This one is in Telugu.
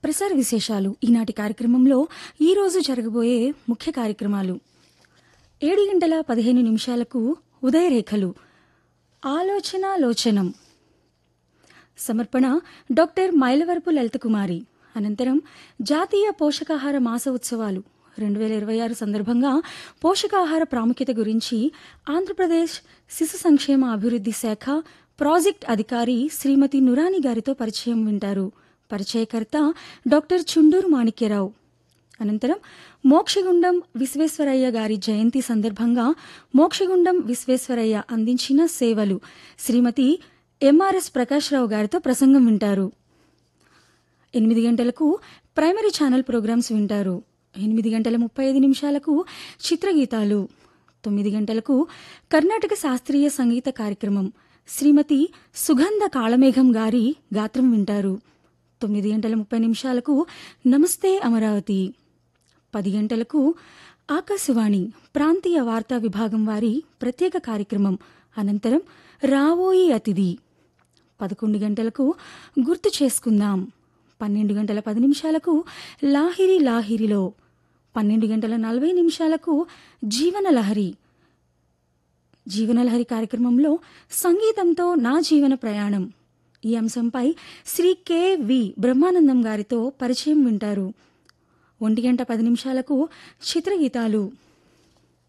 ప్రసార విశేషాలు ఈనాటి కార్యక్రమంలో ఈరోజు జరగబోయే ముఖ్య కార్యక్రమాలు ఏడు గంటల పదిహేను నిమిషాలకు ఉదయరేఖలు ఆలోచన లోచనం సమర్పణ డాక్టర్ మైలవరపు లలితకుమారి అనంతరం జాతీయ పోషకాహార మాస ఉత్సవాలు రెండు వేల ఇరవై ఆరు సందర్భంగా పోషకాహార ప్రాముఖ్యత గురించి ఆంధ్రప్రదేశ్ శిశు సంక్షేమ అభివృద్ధి శాఖ ప్రాజెక్ట్ అధికారి శ్రీమతి నురాని గారితో పరిచయం వింటారు పరిచయకర్త డాక్టర్ చుండూరు మాణిక్యరావు అనంతరం మోక్షగుండం విశ్వేశ్వరయ్య గారి జయంతి సందర్భంగా మోక్షగుండం విశ్వేశ్వరయ్య అందించిన సేవలు శ్రీమతి ఎంఆర్ఎస్ ప్రకాశ్రావు గారితో ప్రసంగం వింటారు ఎనిమిది గంటలకు ప్రైమరీ ఛానల్ ప్రోగ్రామ్స్ వింటారు ఎనిమిది గంటల ముప్పై ఐదు నిమిషాలకు చిత్రగీతాలు తొమ్మిది గంటలకు కర్ణాటక శాస్త్రీయ సంగీత కార్యక్రమం శ్రీమతి సుగంధ కాళమేఘం గారి గాత్రం వింటారు తొమ్మిది గంటల ముప్పై నిమిషాలకు నమస్తే అమరావతి పది గంటలకు ఆకాశవాణి ప్రాంతీయ వార్తా విభాగం వారి ప్రత్యేక కార్యక్రమం అనంతరం రావోయి అతిథి పదకొండు గంటలకు గుర్తు చేసుకుందాం పన్నెండు గంటల పది నిమిషాలకు లాహిరి లాహిరిలో పన్నెండు గంటల నలభై నిమిషాలకు జీవనలహరి జీవనలహరి కార్యక్రమంలో సంగీతంతో నా జీవన ప్రయాణం ఈ అంశంపై శ్రీ కె వి బ్రహ్మానందం గారితో పరిచయం వింటారు ఒంటి గంట పది నిమిషాలకు చిత్రగీతాలు